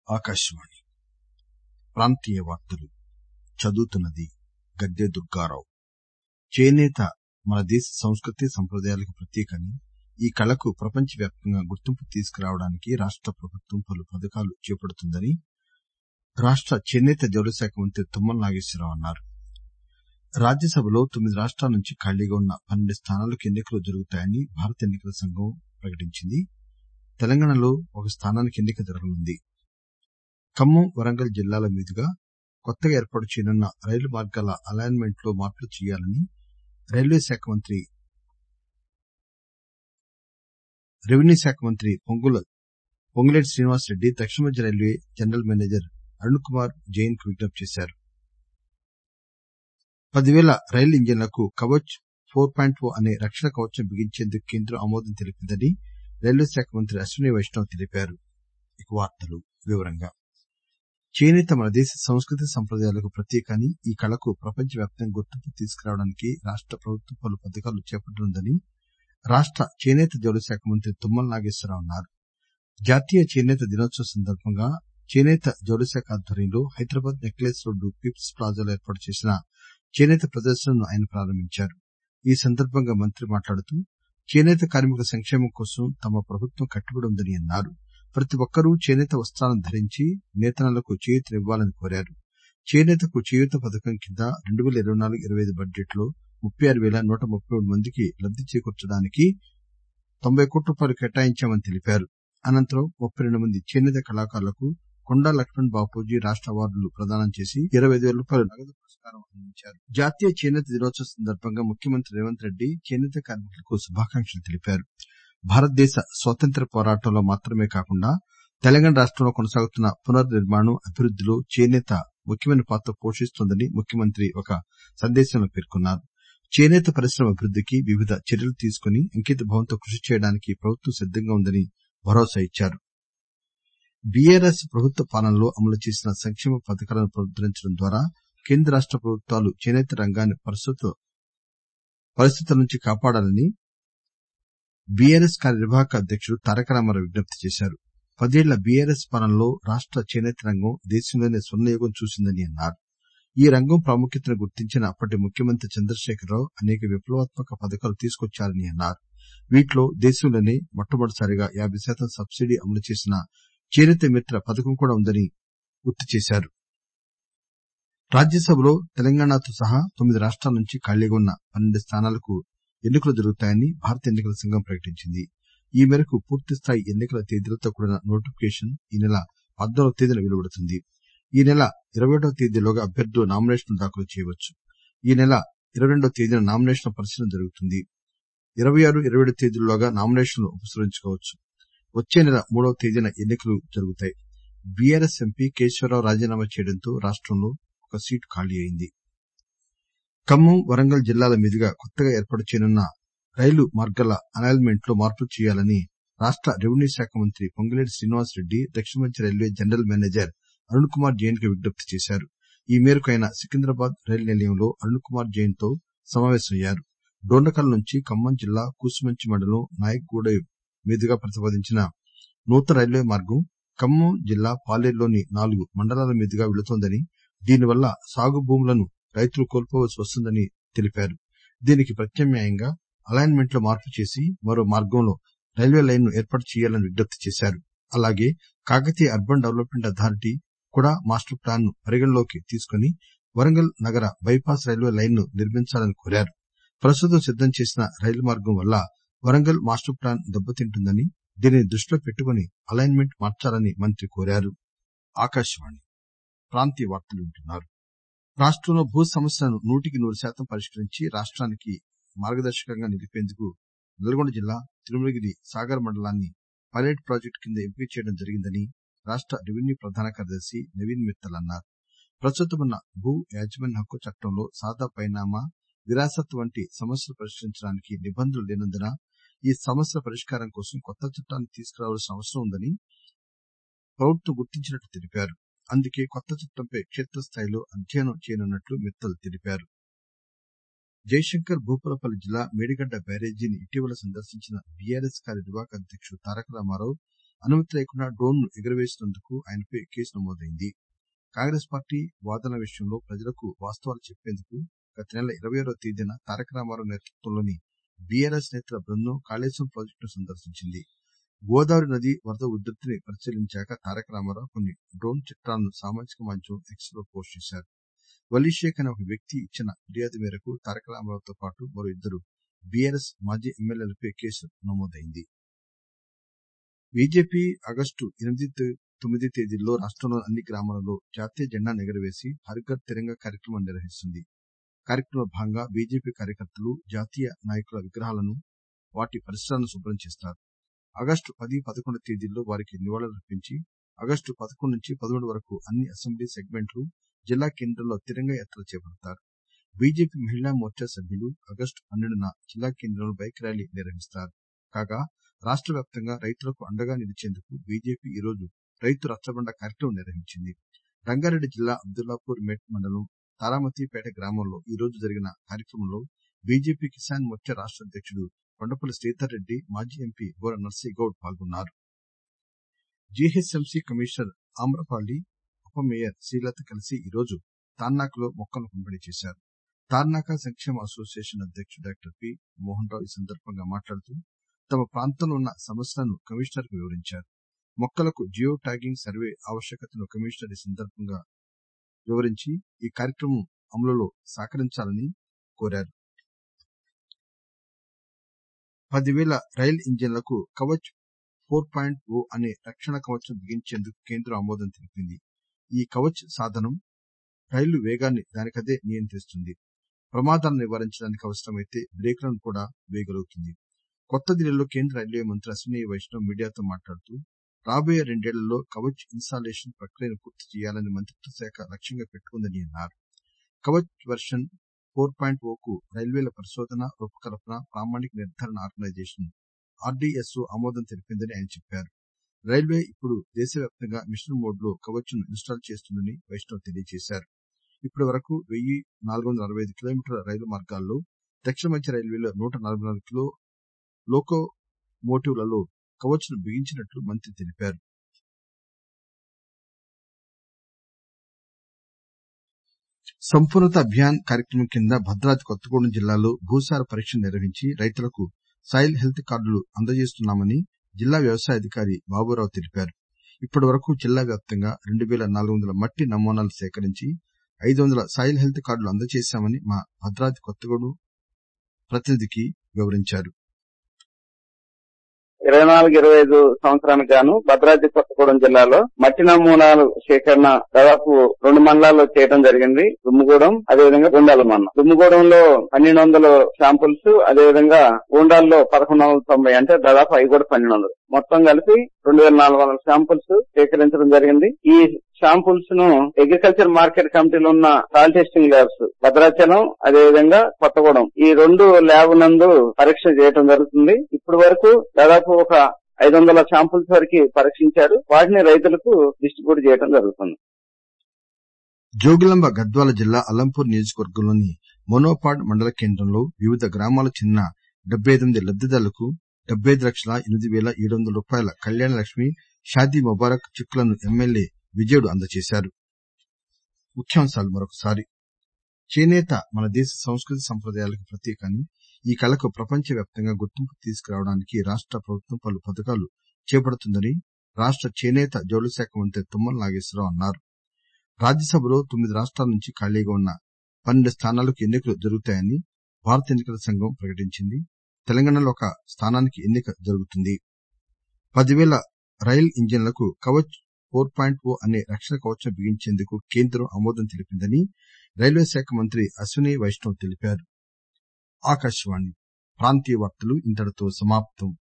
ఆకాశవాణి ప్రాంతీయ వార్తలు చదువుతున్నది గద్దె దుర్గారావు చేనేత మన దేశ సంస్కృతి సంప్రదాయాలకు ప్రతీక అని ఈ కళకు ప్రపంచ వ్యాప్తంగా గుర్తింపు తీసుకురావడానికి రాష్ట ప్రభుత్వం పలు పథకాలు చేపడుతుందని రాష్ట చేనేత జౌళి శాఖ మంత్రి తుమ్మల నాగేశ్వరరావు అన్నారు రాజ్యసభలో తొమ్మిది రాష్టాల నుంచి ఖాళీగా ఉన్న పన్నెండు స్థానాలకు ఎన్నికలు జరుగుతాయని భారత ఎన్నికల సంఘం ప్రకటించింది తెలంగాణలో ఒక స్థానానికి ఎన్నిక జరగనుంది ఖమ్మం వరంగల్ జిల్లాల మీదుగా కొత్తగా ఏర్పాటు చేయనున్న రైలు మార్గాల అలైన్మెంట్ లో మార్పులు చేయాలని రైల్వే శాఖ మంత్రి రెవెన్యూ శాఖ మంత్రి పొంగులేటి శ్రీనివాస్ రెడ్డి దక్షిణ మధ్య railway general manager Arun Kumar Jain కు విజ్ఞప్తి చేశారు పదివేల రైలు ఇంజన్లకు కవచ్ ఫోర్ పాయింట్ ఓ అనే రక్షణ కవచం బిగించేందుకు కేంద్రం ఆమోదం తెలిపిందని రైల్వే శాఖ మంత్రి అశ్విని వైష్ణవ్ తెలిపారు చేనేత మన దేశ సంస్కృతి సంప్రదాయాలకు ప్రతీక అని ఈ కళకు ప్రపంచ వ్యాప్తంగా గుర్తింపు తీసుకురావడానికి రాష్ట ప్రభుత్వం పలు పథకాలు చేపట్టనుందని రాష్ట చేనేత జౌళి శాఖ మంత్రి తుమ్మల నాగేశ్వరరావు అన్నారు జాతీయ చేనేత దినోత్సవం సందర్భంగా చేనేత జౌళి శాఖ ఆధ్వర్యంలో హైదరాబాద్ నెక్లెస్ రోడ్డు పీపుల్స్ ప్లాజాలో ఏర్పాటు చేసిన చేనేత ప్రదర్శనను ఆయన ప్రారంభించారు ఈ సందర్భంగా మంత్రి మాట్లాడుతూ చేనేత కార్మికుల సంక్షేమం కోసం తమ ప్రభుత్వం కట్టుబడి ఉందని అన్నారు ప్రతి ఒక్కరూ చేనేత వస్తాలను ధరించి నేతన్నలకు చేయూతనివ్వాలని కోరారు చేనేతకు చేయూత పథకం కింద రెండు పేల ఇరవై నాలుగు ఇరవై ఐదు బడ్జెట్ లో ముప్పై ఆరు పేల నూట ముప్పై మూడు మందికి లబ్ది చేకూర్చడానికి తొంభై కోట్ల రూపాయలు కేటాయించామని తెలిపారు అనంతరం ముప్పై రెండు మంది చేనేత కళాకారులకు కొండా లక్ష్మణ్ బాపూజీ రాష్ట అవార్డులు ప్రదానం చేసి ఇరవై ఐదు పేల రూపాయల నగదు పురస్కారం అందించారు జాతీయ చేనేత దినోత్సవం సందర్భంగా ముఖ్యమంత్రి రేవంత్ రెడ్డి చేనేత కార్మికులకు శుభాకాంక్షలు తెలిపారు భారతదేశ స్వాతంత్ర్య పోరాటంలో మాత్రమే కాకుండా తెలంగాణ రాష్టంలో కొనసాగుతున్న పునర్ నిర్మాణం అభివృద్దిలో చేనేత ముఖ్యమైన పాత్ర పోషిస్తోందని ముఖ్యమంత్రి ఒక సందేశంలో పేర్కొన్నారు చేనేత పరిశ్రమ అభివృద్దికి వివిధ చర్యలు తీసుకుని అంకితభావంతో కృషి చేయడానికి ప్రభుత్వం సిద్దంగా ఉందని భరోసా ఇచ్చారు బీఆర్ఎస్ ప్రభుత్వ పాలనలో అమలు చేసిన సంక్షేమ పథకాలను పునరుద్దరించడం ద్వారా కేంద్ర రాష్ట ప్రభుత్వాలు చేనేత రంగాన్ని పరిస్థితుల నుంచి కాపాడాలని బీఆర్ఎస్ కార్యనిర్వాహక అధ్యకుడు తారక రామారావు విజ్ఞప్తి చేశారు పదేళ్ల బీఆర్ఎస్ పాలనలో రాష్ట చేనేత రంగం దేశంలోనే స్వర్ణయుగం చూసిందని అన్నారు ఈ రంగం ప్రాముఖ్యతను గుర్తించిన అప్పటి ముఖ్యమంత్రి చంద్రశేఖరరావు అనేక విప్లవాత్మక పథకాలు తీసుకొచ్చారని అన్నారు వీటిలో దేశంలోనే మొట్టమొదటిసారిగా యాబై శాతం సబ్సిడీ అమలు చేసిన చేనేత మిత్ర పథకం కూడా ఉందని గుర్తు చేశారు రాజ్యసభలో తెలంగాణతో సహా తొమ్మిది రాష్టాల నుంచి ఖాళీగా ఉన్న పన్నెండు స్థానాలకు ఎన్నికలు జరుగుతాయని భారత ఎన్నికల సంఘం ప్రకటించింది ఈ మేరకు పూర్తిస్థాయి ఎన్నికల తేదీలతో కూడిన నోటిఫికేషన్ ఈ నెల పద్నాలుగవ తేదీన వెలువడుతుంది ఈ నెల ఇరవై ఒకటవ తేదీలోగా అభ్యర్థులు నామినేషన్లు దాఖలు చేయవచ్చు ఈ నెల ఇరవై రెండవ తేదీన నామినేషన్ల పరిశీలన జరుగుతుంది ఇరవై ఆరు ఇరవై ఏడు తేదీల్లోగా నామినేషన్లు ఉపసంహరించుకోవచ్చు వచ్చే నెల మూడవ తేదీన ఎన్నికలు జరుగుతాయి బీఆర్ఎస్ ఎంపీ కేశవరరావు రాజీనామా చేయడంతో రాష్టంలో ఒక సీటు ఖాళీ అయింది ఖమ్మం వరంగల్ జిల్లాల మీదుగా కొత్తగా ఏర్పాటు చేయనున్న రైలు మార్గాల అలైన్మెంట్ లో మార్పులు చేయాలని రాష్ట రెవెన్యూ శాఖ మంత్రి పొంగులేటి శ్రీనివాస్ రెడ్డి దక్షిణ మధ్య railway general manager Arun Kumar Jain కు విజ్ఞప్తి చేశారు ఈ మేరకు ఆయన సికింద్రాబాద్ రైలు నిలయంలో అరుణ్ కుమార్ జైన్ తో సమావేశమయ్యారు డోర్నకల్ నుంచి ఖమ్మం జిల్లా కూసుమంచి మండలం నాయక్గూడ మీదుగా ప్రతిపాదించిన నూతన రైల్వే మార్గం ఖమ్మం జిల్లా పాలేరులోని నాలుగు మండలాల మీదుగా వెళుతోందని దీనివల్ల సాగు భూములను రైతులు కోల్పోవలసి వస్తుందని తెలిపారు దీనికి ప్రత్యామ్నాయంగా అలైన్మెంట్ లో మార్పు చేసి మరో మార్గంలో రైల్వే లైన్ ను ఏర్పాటు చేయాలని విజ్ఞప్తి చేశారు అలాగే కాకతీయ అర్బన్ డెవలప్మెంట్ అథారిటీ కూడా మాస్టర్ ప్లాన్ ను పరిగణలోకి తీసుకుని వరంగల్ నగర బైపాస్ రైల్వే లైన్ ను నిర్మించాలని కోరారు ప్రస్తుతం సిద్దం చేసిన రైలు మార్గం వల్ల వరంగల్ మాస్టర్ ప్లాన్ దెబ్బతింటుందని దీనిని దృష్టిలో పెట్టుకుని అలైన్మెంట్ మార్చాలని మంత్రి కోరారు రాష్టంలో భూ సమస్యలను నూటికి నూరు శాతం పరిష్కరించి రాష్టానికి మార్గదర్శకంగా నిలిపేందుకు నల్గొండ జిల్లా తిరుమలగిరి సాగర్ మండలాన్ని పైలట్ ప్రాజెక్టు కింద ఎంపిక చేయడం జరిగిందని రాష్ట రెవెన్యూ ప్రధాన కార్యదర్శి నవీన్ మిత్తల్ అన్నారు ప్రస్తుతం ఉన్న భూ యాజమాన్య హక్కు చట్టంలో సాదా పైనామా విరాసత్ వంటి సమస్యలు పరిష్కరించడానికి నిబంధనలు లేనందున ఈ సమస్యల పరిష్కారం కోసం కొత్త చట్టాన్ని తీసుకురావాల్సిన అవసరం ఉందని ప్రభుత్వం గుర్తించినట్లు తెలిపారు అందుకే కొత్త చట్టంపై క్షేత్రస్థాయిలో అధ్యయనం చేయనున్నట్లు మిత్తల్ తెలిపారు జయశంకర్ భూపాలపల్లి జిల్లా మేడిగడ్డ బ్యారేజీని ఇటీవల సందర్శించిన బీఆర్ఎస్ కార్యనిర్వాహక అధ్యకుడు తారక రామారావు అనుమతి లేకుండా డ్రోన్ ను ఎగురవేసినందుకు ఆయనపై కేసు నమోదైంది కాంగ్రెస్ పార్టీ వాదనల విషయంలో ప్రజలకు వాస్తవాలు చెప్పేందుకు గత నెల ఇరవై ఆరవ తేదీన తారక రామారావు నేతృత్వంలోని బీఆర్ఎస్ నేతల బృందం కాళేశ్వరం ప్రాజెక్టును సందర్శించింది గోదావరి నది వరద ఉధృతిని పరిశీలించాక తారక రామారావు కొన్ని డ్రోన్ చిత్రాలను సామాజిక మాధ్యమం ఎక్స్ లో పోస్ట్ చేశారు వలీషేక్ అనే ఒక వ్యక్తి ఇచ్చిన ఫిర్యాదు మేరకు తారక రామారావుతో పాటు మరో ఇద్దరు బీఆర్ఎస్ మాజీ ఎమ్మెల్యేలపై కేసు నమోదైంది బీజేపీ ఆగస్టు ఎనిమిది తొమ్మిది తేదీల్లో రాష్టంలోని అన్ని గ్రామాలలో జాతీయ జెండాను ఎగురవేసి హర్ఘర్ తిరంగా కార్యక్రమం నిర్వహిస్తుంది కార్యక్రమంలో భాగంగా బీజేపీ కార్యకర్తలు జాతీయ నాయకుల విగ్రహాలను వాటి పరిసరాలను శుభ్రం చేస్తారు ఆగస్టు పది పదకొండు తేదీల్లో వారికి నివాళులర్పించి ఆగస్టు పదకొండు నుంచి పదమూడు వరకు అన్ని అసెంబ్లీ సెగ్మెంట్లు జిల్లా కేంద్రాల్లో తిరంగా యాత్ర చేపడతారు బీజేపీ మహిళా మోర్చా సభ్యులు ఆగస్టు పన్నెండున జిల్లా కేంద్రంలో బైక్ ర్యాలీ నిర్వహిస్తారు కాగా రాష్ట వ్యాప్తంగా రైతులకు అండగా నిలిచేందుకు బీజేపీ ఈరోజు రైతు రచ్చబండ కార్యక్రమం నిర్వహించింది రంగారెడ్డి జిల్లా అబ్దుల్లాపూర్ మెట్ మండలం తారామతిపేట గ్రామంలో ఈ రోజు జరిగిన కార్యక్రమంలో బీజేపీ కిసాన్ మోర్చా రాష్ట అధ్యక్షుడు కొండపల్లి శ్రీధర్ రెడ్డి మాజీ ఎంపీ బోర నర్సీగౌడ్ పాల్గొన్నారు జీహెచ్ఎంసీ కమిషనర్ ఆమ్రపాలి ఉప మేయర్ శ్రీలత కలిసి ఈరోజు తార్నాకలో మొక్కలను పంపిణీ చేశారు తార్నాక సంక్షేమ అసోసియేషన్ అధ్యక్షుడు డాక్టర్ పి మోహన్ రావు ఈ సందర్భంగా మాట్లాడుతూ తమ ప్రాంతంలో ఉన్న సమస్యలను కమిషనర్ కు వివరించారు మొక్కలకు జియో ట్యాగింగ్ సర్వే ఆవశ్యకతను కమిషనర్ ఈ సందర్భంగా వివరించి ఈ కార్యక్రమం అమలులో సహకరించాలని కోరారు పదివేల రైల్ ఇంజిన్లకు కవచ్ ఫోర్ పాయింట్ ఓ అనే రక్షణ కవచం బిగించేందుకు కేంద్రం ఆమోదం తెలిపింది ఈ కవచ్ సాధనం రైలు వేగాన్ని దానికదే నియంత్రిస్తుంది ప్రమాదాలను నివారించడానికి అవసరమైతే బ్రేకులను కూడా వేయగలుగుతుంది కొత్త ఢిల్లీలో కేంద్ర రైల్వే మంత్రి అశ్విని వైష్ణవ్ మీడియాతో మాట్లాడుతూ రాబోయే రెండేళ్లలో కవచ్ ఇన్స్టాలేషన్ ప్రక్రియను పూర్తి చేయాలని మంత్రిత్వ శాఖ లక్ష్యంగా పెట్టుకుందని అన్నారు కవచ్ వెర్షన్ ఫోర్ పాయింట్ ఓకు రైల్వేల పరిశోధన రూపకల్పన ప్రామాణిక నిర్ధారణ ఆర్గనైజేషన్ ఆర్డీఎస్ఓ ఆమోదం తెలిపిందని ఆయన చెప్పారు రైల్వే ఇప్పుడు దేశవ్యాప్తంగా మిషన్ మోడ్ లో కవచ్ ను ఇన్స్టాల్ చేస్తుందని వైష్ణవ్ తెలియజేశారు ఇప్పటి వరకు వెయ్యి నాలుగు వందల అరవై ఐదు కిలోమీటర్ల రైలు మార్గాల్లో దక్షిణ మధ్య రైల్వేలో నూట నలభై నాలుగు కిలో లోకో మోటివ్లలో కవచ్ ను బిగించినట్లు మంత్రి తెలిపారు సంపూర్ణత అభియాన్ కార్యక్రమం కింద భద్రాద్రి కొత్తగూడెం జిల్లాలో భూసార పరీక్షలు నిర్వహించి రైతులకు సాయిల్ హెల్త్ కార్డులు అందజేస్తున్నామని జిల్లా వ్యవసాయ అధికారి బాబురావు తెలిపారు ఇప్పటి వరకు జిల్లా వ్యాప్తంగా రెండు పేల నాలుగు వందల మట్టి నమూనాలు సేకరించి ఐదు వందల సాయిల్ హెల్త్ కార్డులు అందజేశామని మా భద్రాద్రి కొత్తగూడెం ప్రతినిధికి వివరించారు ఇరవై నాలుగు ఇరవై ఐదు సంవత్సరానికి గాను భద్రాద్రి కొత్తగూడెం జిల్లాలో మట్టి నమూనాలు సేకరణ దాదాపు రెండు మండలాల్లో చేయడం జరిగింది దుమ్ముగూడెం అదేవిధంగా గుండాల మండలం దుమ్ముగూడెంలో పన్నెండు వందల శాంపుల్స్ అదేవిధంగా గుండాల్లో పదకొండు వందల తొంభై అంటే దాదాపు అవి కూడా పన్నెండు వందలు మొత్తం కలిపి రెండు వేల నాలుగు వందల శాంపుల్స్ సేకరించడం జరిగింది ఈ శాంపుల్స్ ను అగ్రికల్చర్ మార్కెట్ కమిటీలో ఉన్న సాల్ టెస్టింగ్ ల్యాబ్స్ భద్రాచలం అదేవిధంగా కొత్తగూడెం ఈ రెండు ల్యాబ్ నందు పరీక్ష చేయడం జరుగుతుంది ఇప్పటి వరకు దాదాపు ఒక ఐదు వందల శాంపుల్స్ వరకు పరీక్షించారు వాటిని రైతులకు డిస్ట్రిబ్యూట్ చేయడం జరుగుతుంది జోగులాంబ గద్వాల జిల్లా అల్లంపూర్ నియోజకవర్గంలోని మోనోపాడ్ మండల కేంద్రంలో వివిధ గ్రామాలకు చెందిన డెబ్బై ఎనిమిది లబ్దిదారులకు డెబ్బై ఐదు లక్షల ఎనిమిది వేల ఏడు వందల రూపాయల కళ్యాణ లక్ష్మి షాదీ ముబారక్ చెక్కులను ఎమ్మెల్యే విజయుడు అందజేశారు ముఖ్యాంశాలు మరొకసారి చేనేత మన దేశ సంస్కృతి సంప్రదాయాలకు ప్రతీక అని ఈ కళకు ప్రపంచ వ్యాప్తంగా గుర్తింపు తీసుకురావడానికి రాష్ట ప్రభుత్వం పలు పథకాలు చేపడుతుందని రాష్ట చేనేత జౌళి శాఖ మంత్రి తుమ్మల నాగేశ్వరరావు అన్నారు రాజ్యసభలో తొమ్మిది రాష్ట్రాల నుంచి ఖాళీగా ఉన్న పన్నెండు స్థానాలకు ఎన్నికలు జరుగుతాయని భారత ఎన్నికల సంఘం ప్రకటించింది తెలంగాణలో ఒక స్థానానికి ఎన్నిక జరుగుతుంది పదివేల రైల్ ఇంజిన్లకు కవచ్ ఫోర్ పాయింట్ ఓ అనే రక్షణ కవచం బిగించేందుకు కేంద్రం ఆమోదం తెలిపిందని రైల్వే శాఖ మంత్రి అశ్విని వైష్ణవ్ తెలిపారు ఆకాశవాణి ప్రాంతీయ వార్తలు ఇంతటితో సమాప్తం